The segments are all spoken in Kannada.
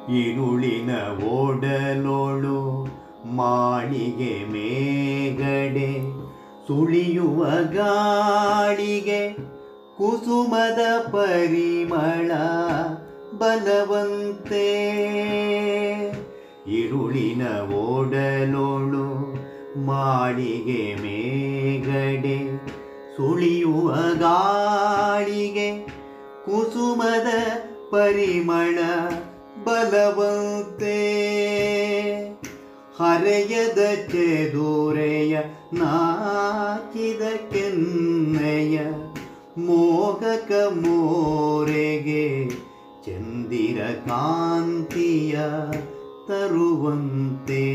ഇരുളിന ಓಡಲೋಳು ಮಾಳಿಗೆ ಮೇಗಡೆ ಸುಳಿಯುವ ಗಾಳಿಗೆ ಕುಸುಮದ ಪರಿಮಳ ಬಲವಂತೆ ഇരുളിನ ಓಡಲೋಳು ಮಾಳಿಗೆ ಮೇಗಡೆ ಸುಳಿಯುವ ಗಾಳಿಗೆ ಕುಸುಮದ ಪರಿಮಳ ಬಲವಂತೆ ಹರೆಯದ ಚೆದೂರೆಯ ನಾಚಿದ ಕೆನ್ನೆಯ ಮೋಹಕ ಮೋರೆಗೆ ಚಂದಿರ ಕಾಂತಿಯ ತರುವಂತೆ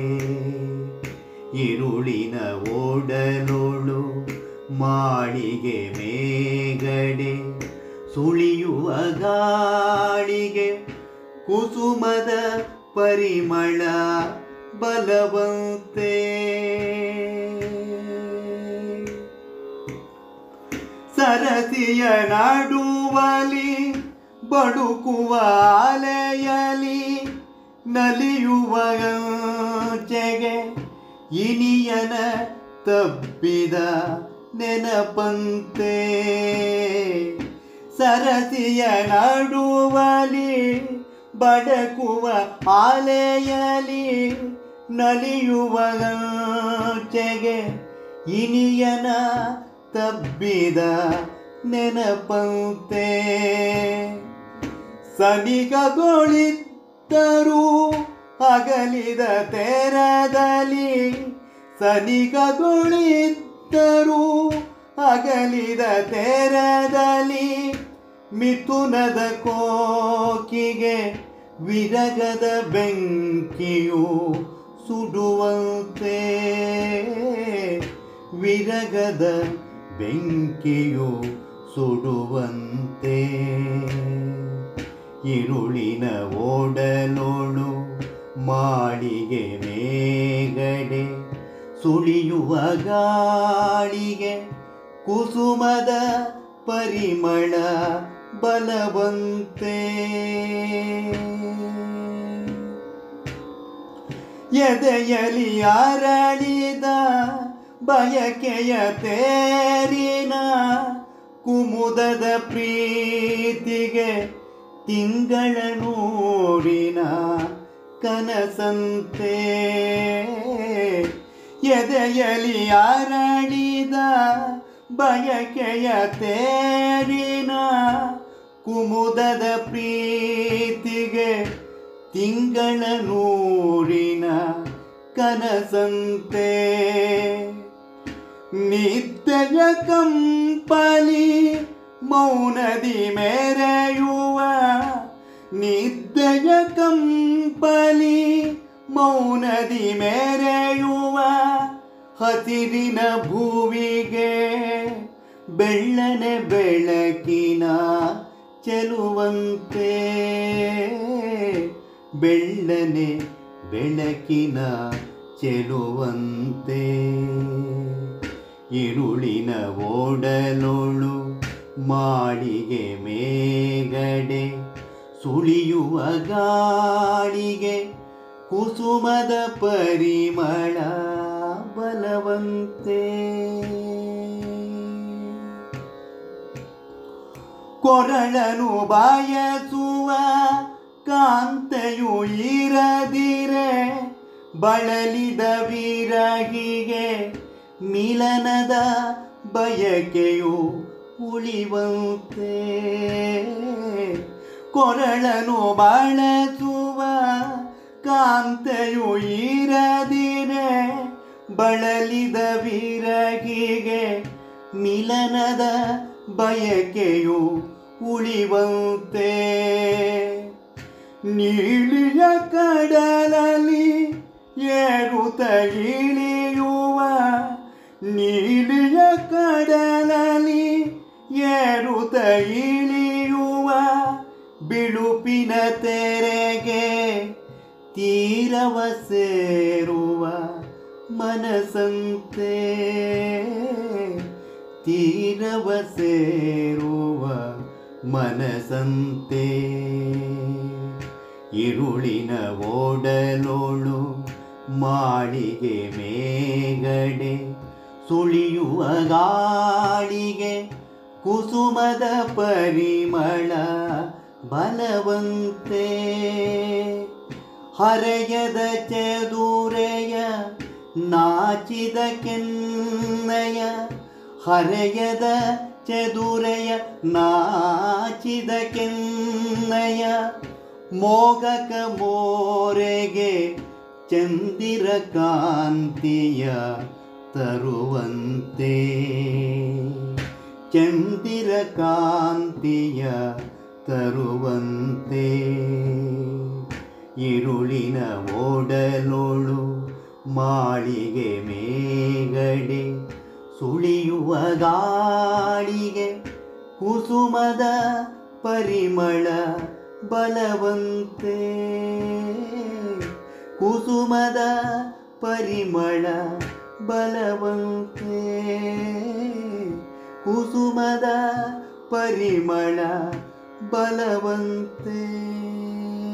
ഇരുളിನ ಓಡಲೋಳು ಮಾಳಿಗೆ ಮೇಗಡೆ ಸುಳಿಯುವ ಗಾಳಿಗೆ ಕುಸುಮದ ಪರಿಮಳ ಬಲವಂತೆ ಸರಸಿಯ ನಡುವಲಿ ಬಡುಕುವ ಅಲೆಯಲಿ ನಲಿಯುವ ಚೆಗೆ ಇನಿಯನ ತಬ್ಬಿದ ನೆನಪಂತೆ ಸರಸಿಯ ನಡುವಲಿ ಬಡಕುವ ಆಲೆಯಲಿ ನಲಿಯುವ ಚೆಗೆ ಇನಿಯನ ತಬ್ಬಿದ ನೆನಪಂತೆ ಸನಿಗಗೊಳಿದ್ದರೂ ಅಗಲಿದ ತೆರದಲ್ಲಿ ಸನಿಗಗೊಳಿದ್ದರೂ ಅಗಲಿದ ತೆರದಲ್ಲಿ ಮಿಥುನದ ಕೋಕಿಗೆ ವಿರಗದ ಬೆಂಕಿಯು ಸುಡುವಂತೆ ವಿರಗದ ಬೆಂಕಿಯು ಸುಡುವಂತೆ ഇരുളിನ ಓಡಲೋಳು ಮಾಳಿಗೆ ಮೇಗಡೆ ಸುಳಿಯುವ ಗಾಳಿಗೆ ಕುಸುಮದ ಪರಿಮಳ ಬಲವಂತೆ ಎದೆಯಲಿ ಅರಳಿದ ಬಯಕೆಯ ತೇರಿನ ಕುಮುದದ ಪ್ರೀತಿಗೆ ತಿಂಗಳ ನೂರಿನ ಕನಸಂತೆ ಎದೆಯಲಿ ಅರಳಿದ ಬಯಕೆಯ ತೇರಿನ ಕುಮುದದ ಪ್ರೀತಿಗೆ ತಿಂಗಳ ನೂರಿನ ಕನಸಂತೆ ನಿತ್ಯಯ ಕಂಪಲಿ ಮೌನದಿ ಮೆರೆಯುವ ನಿತ್ಯಯ ಕಂಪಲಿ ಮೌನದಿ ಮೆರೆಯುವ ಹಸಿರಿನ ಭೂವಿಗೆ ಬೆಳ್ಳನೆ ಬೆಳಕಿನ ಚೆಲುವಂತೆ ಬೆಳ್ಳನೆ ಬೆಳಕಿನ ಚೆಲುವಂತೆ ഇരുളിನ ಓಡಲೋಳು ಮಾಳಿಗೆ ಮೇಗಡೆ ಸುಳಿಯುವ ಗಾಳಿಗೆ ಕುಸುಮದ ಪರಿಮಳ ಬಲವಂತೆ ಕೊರಳನು ಬಯಸುವ ಕಾಂತೆಯು ಇರದಿರೆ ಬಳಲಿದ ವಿರಗಿಗೆ ಮಿಲನದ ಬಯಕೆಯು ಉಳಿವಂತೆ ಕೊರಳನು ಬಳಸುವ ಕಾಂತೆಯು ಇರದಿರೆ ಬಳಲಿದ ವಿರಗಿಗೆ ಮಿಲನದ ಬಯಕೆಯು ಉಳಿವಂತೆ ನೀಳಿಯ ಕಡಲಲ್ಲಿ ಏರುತ್ತ ಇಳಿಯುವ ನೀಲಿಯ ಕಡಲಲ್ಲಿ ಏರುತ್ತ ಇಳಿಯುವ ಬಿಳುಪಿನ ತೆರೆಗೆ ತೀರವ ಸೇರುವ ಮನಸಂತೆ ತೀರವ ಸೇರುವ ಮನಸಂತೆ ഇരുളിന ಓಡಲೋಳು ಮಾಳಿಗೆ ಮೇಗಡೆ ಸುಳಿಯುವ ಗಾಳಿಗೆ ಕುಸುಮದ ಪರಿಮಳ ಬಲವಂತೆ ಹರೆಯದ ಚದುರೆಯ ನಾಚಿದ ಕೆನ್ನಯ ಹರೆಯದ ಚದುರೆಯ ನಾಚಿದ ಕೆನ್ನಯ ಮೋಗಕ ಮೋರೆಗೆ ಚಂದಿರ ಕಾಂತಿಯ ತರುವಂತೆ ಚಂದಿರ ಕಾಂತಿಯ ತರುವಂತೆ ഇരുളിನ ಓಡಲೋಳು ಮಾಳಿಗೆ ಮೇಗಡೆ ಸುಳಿಯುವ ಗಾಳಿಗೆ ಕುಸುಮದ ಪರಿಮಳ ಬಲವಂತೆ ಕುಸುಮದ ಪರಿಮಳ ಬಲವಂತೆ ಕುಸುಮದ ಪರಿಮಳ ಬಲವಂತೆ